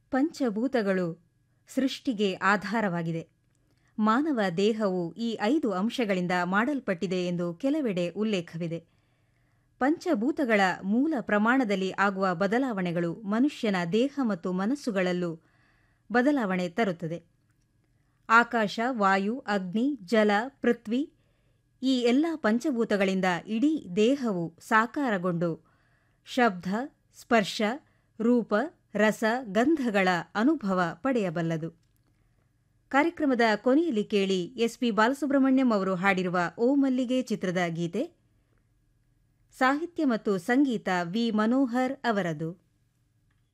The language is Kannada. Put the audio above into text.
ಪಂಚಭೂತಗಳು ಸೃಷ್ಟಿಗೆ ಆಧಾರವಾಗಿದೆ ಮಾನವ ದೇಹವು ಈ ಐದು ಅಂಶಗಳಿಂದ ಮಾಡಲ್ಪಟ್ಟಿದೆ ಎಂದು ಕೆಲವೆಡೆ ಉಲ್ಲೇಖವಿದೆ ಪಂಚಭೂತಗಳ ಮೂಲ ಪ್ರಮಾಣದಲ್ಲಿ ಆಗುವ ಬದಲಾವಣೆಗಳು ಮನುಷ್ಯನ ದೇಹ ಮತ್ತು ಮನಸ್ಸುಗಳಲ್ಲೂ ಬದಲಾವಣೆ ತರುತ್ತದೆ ಆಕಾಶ ವಾಯು ಅಗ್ನಿ ಜಲ ಪೃಥ್ವಿ ಈ ಎಲ್ಲ ಪಂಚಭೂತಗಳಿಂದ ಇಡೀ ದೇಹವು ಸಾಕಾರಗೊಂಡು ಶಬ್ದ ಸ್ಪರ್ಶ ರೂಪ ರಸ ಗಂಧಗಳ ಅನುಭವ ಪಡೆಯಬಲ್ಲದು ಕಾರ್ಯಕ್ರಮದ ಕೊನೆಯಲ್ಲಿ ಕೇಳಿ ಎಸ್ಪಿ ಬಾಲಸುಬ್ರಹ್ಮಣ್ಯಂ ಅವರು ಹಾಡಿರುವ ಓ ಮಲ್ಲಿಗೆ ಚಿತ್ರದ ಗೀತೆ ಸಾಹಿತ್ಯ ಮತ್ತು ಸಂಗೀತ ವಿ ಮನೋಹರ್ ಅವರದು